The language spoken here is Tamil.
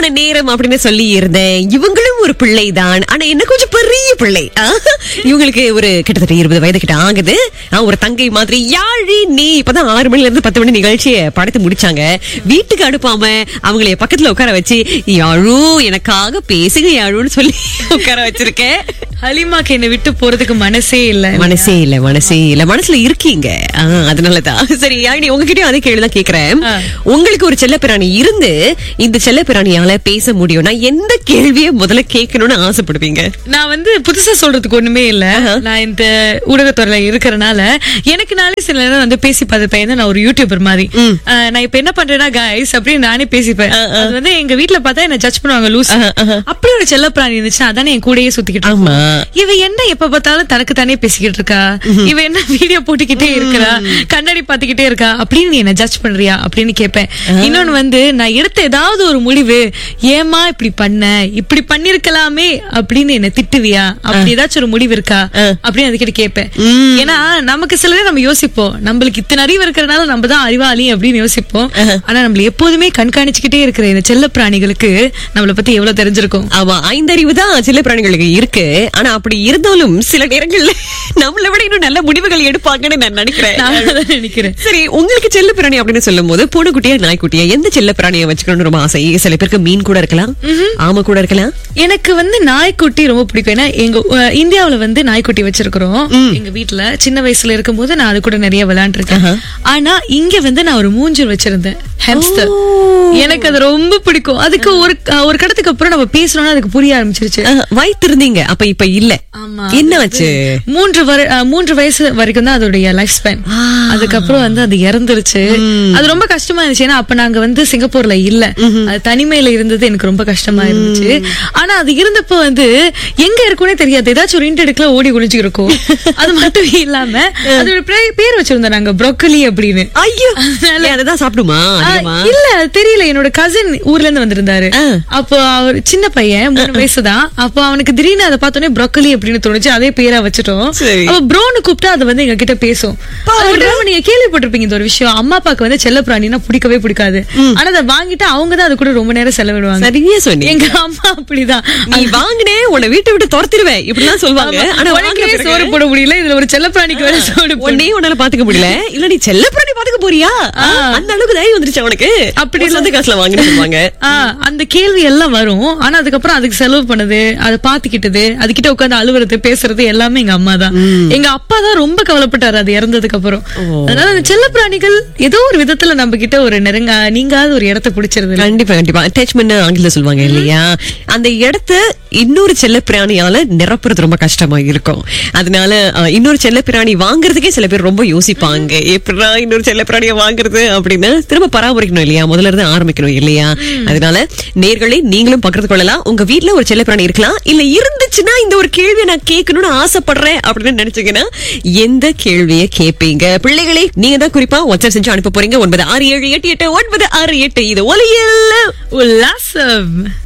பிள்ளைக்கான நேரம் அப்படின்னு சொல்லி இருந்தேன் இவங்களும் ஒரு பிள்ளைதான் ஆனா என்ன கொஞ்சம் பெரிய பிள்ளை ஆ, இவங்களுக்கு ஒரு கிட்டத்தட்ட இருபது வயது கிட்ட ஆகுது ஆ, ஒரு தங்கை மாதிரி யாழி நீ இப்பதான் ஆறு மணில இருந்து பத்து மணி நிகழ்ச்சியை படத்து முடிச்சாங்க வீட்டுக்கு அனுப்பாம அவங்களை என் பக்கத்துல உட்கார வச்சு யாழு எனக்காக பேசுங்க யாழுன்னு சொல்லி உட்கார வச்சிருக்கேன் ஹலிமாக்கு என்னை விட்டு போறதுக்கு மனசே இல்ல மனசே இல்ல மனசே இல்ல மனசுல இருக்கீங்க ஆ, அதனாலதான் சரி யாழினி உங்ககிட்டயும் அதே கேள்விதான் கேக்குறேன் ஆ. உங்களுக்கு ஒரு செல்லப்பிராணி இருந்து இந்த செல்லப்பிராணியால பேச முடியும்னா எந்த கேள்வியை முதல்ல கேட்கணும்னு ஆசைப்படுவீங்க நான் வந்து புதுசா சொல்றதுக்கு ஒண்ணுமே இல்ல நான் இந்த ஊடகத்துறையில இருக்கறனால எனக்கு நாளே சில நேரம் வந்து பேசி பார்த்துப்பேன் ஏன்னா நான் ஒரு யூடியூபர் மாதிரி அஹ், நான் இப்ப என்ன பண்றேன்னா கைஸ் அப்படின்னு நானே பேசிப்பேன் அது வந்து எங்க வீட்ல பார்த்தா என்ன ஜட்ஜ் பண்ணுவாங்க லூஸ் அப்படி ஒரு செல்லப்பிராணி இருந்துச்சுன்னா அதானே என் கூடயே சுத்திக்கிட்டு இருக்கும். ஆமா. இவ என்ன எப்ப பார்த்தாலும் தனக்கு தானே பேசிக்கிட்டு இருக்கா இவ என்ன வீடியோ போட்டுக்கிட்டே இருக்கா கண்ணாடி பாத்துக்கிட்டே இருக்கா அப்படின்னு நீ என்ன ஜட்ஜ் பண்றியா அப்படின்னு கேட்பேன் இன்னொன்னு வந்து நான் எடுத்த ஏதாவது ஒரு முடிவு ஏமா இப்படி பண்ண இப்படி பண்ணிருக்கலாமே அப்படின்னு என்ன திட்டுவியா அப்படி ஏதாச்சும் ஒரு முடிவு இருக்கா அப்படின்னு அதுக்கிட்ட கேட்பேன் ஏன்னா நமக்கு சில நேரம் நம்ம யோசிப்போம் நம்மளுக்கு இத்தனை அறிவு இருக்கிறனால நம்ம தான் அறிவாளி அப்படின்னு யோசிப்போம் ஆனா நம்மள எப்போதுமே கண்காணிச்சுக்கிட்டே இருக்கிற இந்த செல்ல பிராணிகளுக்கு நம்மள பத்தி எவ்வளவு தெரிஞ்சிருக்கும் ஆமா ஐந்தறிவு தான் சில பிராணிகளுக்கு இருக்கு ஆனா அப்படி இருந்தாலும் சில நேரங்கள்ல நம்மளை விட இன்னும் நல்ல முடிவுகள் எடுப்பாங்கன்னு நான் நினைக்கிறேன் நான் அதான் நினைக்கிறேன் சரி உங்களுக்கு செல்ல பிராணி அப்படின்னு சொல்லும் போது பூனைக்குட்டியா நாய்க்குட்டியா எந்த செல்ல பிராணியை வச்சுக்கணும்னு ரொம்ப ஆசை சில பேருக்கு மீன் கூட இருக்கலாம் ஆமை கூட இருக்கலாம் எனக்கு வந்து நாய்க்குட்டி ரொம்ப பிடிக்கும் ஏன்னா எங்க அஹ், இந்தியாவுல வந்து நாய்க்குட்டி வச்சிருக்கிறோம் எங்க வீட்ல சின்ன வயசுல இருக்கும்போது நான் அது கூட நிறைய விளையாண்டுருக்கேன் ஆனா இங்க வந்து நான் ஒரு மூஞ்சூர் வச்சிருந்தேன் ஹெம்ஸ்டர் எனக்கு அது ரொம்ப பிடிக்கும் அதுக்கு ஒரு அஹ், ஒரு கடத்துக்கு அப்புறம் நம்ம பேசணும்னா அதுக்கு புரிய ஆரம்பிச்சிருச்சு வைத்திருந்தீங்க அப்ப இப்ப இல்ல ஆமா. என்ன ஆச்சு மூன்று வரு- அஹ், மூன்று வயசு வரைக்கும் தான் அதோடைய லைஃப் ஸ்பேன் அதுக்கப்புறம் வந்து அது இறந்துருச்சு அது ரொம்ப கஷ்டமா இருந்துச்சு ஏன்னா அப்ப நாங்க வந்து சிங்கப்பூர்ல இல்ல அது தனிமையில இருந்தது எனக்கு ரொம்ப கஷ்டமா இருந்துச்சு ஆனா அது இருந்தப்ப வந்து எங்க இருக்கும்னே தெரியாது ஏதாச்சும் ஒரு இன்டெடுக்கல ஓடி ஒளிஞ்சு இருக்கும் அது மட்டும் இல்லாம அதோட பே- பேர் வச்சிருந்தோம் நாங்க ப்ரொக்கலி அப்படின்னு ஐயோ ஏன் அதுதான் சாப்பிடுமா ஆ, அதிகமா? இல்ல அது தெரியல என்னோட கசின் ஊர்ல இருந்து வந்திருந்தாரு ஆ. அப்போ அவர் சின்ன பையன் மூணு வயசுதான் அப்போ அவனுக்கு திடீர்னு அதை பார்த்தோன்னே ப்ரொக்கலி அப்படின்னு தோணுச்சு அதே பேரா வச்சுட்டோம் சரி. அப்ப ப்ரோன்னு கூப்பிட்டா அது வந்து எங்க கிட்ட பேசும் அது ஒரு தடவை நீங்க கேள்விப்பட்டிருப்பீங்க இந்த ஒரு விஷயம் அம்மா அப்பாக்கு வந்து செல்ல பிராணினா பிடிக்கவே பிடிக்காது ஆனா அதை வாங்கிட்டு அவங்க தான் அது கூட ரொம்ப நேரம் செலவிடுவாங்க சரியா சொன்னீங்க எங்க அம்மா அப்படிதான் நீ வாங்கினே உன்னை வீட்டை விட்டு துரத்திடுவேன் இப்படிலாம் சொல்லுவாங்க ஆனா உனக்கே வாங்கின பிறகு சோறு போட முடியல இதுல ஒரு செல்ல பிராணிக்கு வேற சோறு போட உன்னையே உன்னால பாத்துக்க முடியல இல்ல நீ செல்ல பிராணி பாத்துக்க போறியா ஆ, அந்த அளவுக்கு தைரியம் வந்துருச்சு அவனுக்கு அப்படி ஒரு சொந்த காசுல வாங்கினு சொல்லுவாங்க ஆ, அந்த கேள்வி எல்லாம் வரும் ஆனா அதுக்கப்புறம் அதுக்கு செலவு பண்ணது அதை பாத்துக்கிட்டது அதுகிட்ட உட்கார்ந்து அழுவுறது பேசுறது எல்லாமே எங்க அம்மா தான் எங்க அப்பா தான் ரொம்ப கவலைப்பட்டாரு அது இறந்ததுக்கு அப்புறம் அதனால அந்த செல்ல பிராணிகள் ஏதோ ஒரு விதத்துல நம்ம கிட்ட ஒரு நெருங்க நீங்காத ஒரு இடத்த பிடிச்சிருது கண்டிப்பா கண்டிப்பா அட்டாச்மெண்ட் ஆங்கில சொல்லுவாங்க இல்லையா அந்த இடத்த இன்னொரு செல்ல பிராணியால நிரப்புறது ரொம்ப கஷ்டமா இருக்கும் அதனால அஹ், இன்னொரு செல்ல பிராணி வாங்குறதுக்கே சில பேர் ரொம்ப யோசிப்பாங்க எப்படா இன்னொரு செல்ல பிராணியை வாங்குறது அப்படின்னு திரும்ப பராமரிக்கணும் இல்லையா முதல்ல இருந்து ஆரம்பிக்கணும் இல்லையா அதனால நேர்களை நீங்களும் பகிர்ந்து கொள்ளலாம் உங்க வீட்ல ஒரு செல்ல பிராணி இருக்கலாம் இல்ல இருந்துச்சுன்னா இந்த ஒரு கேள்வியை நான் கேட்கணும்னு ஆசைப்படுறேன் அப்படின்னு நினைச்சீங்கன்னா எந்த கேள்வியை கேட்பீங்க பிள்ளைகளை நீங்க தான் குறிப்பா வாட்ஸ்அப் செஞ்சு அனுப்ப போறீங்க ஒன்பது ஆறு ஏழு எட்டு எட்டு ஒன்பது ஆறு எட்டு இது ஒலியல்ல உல்லாசம்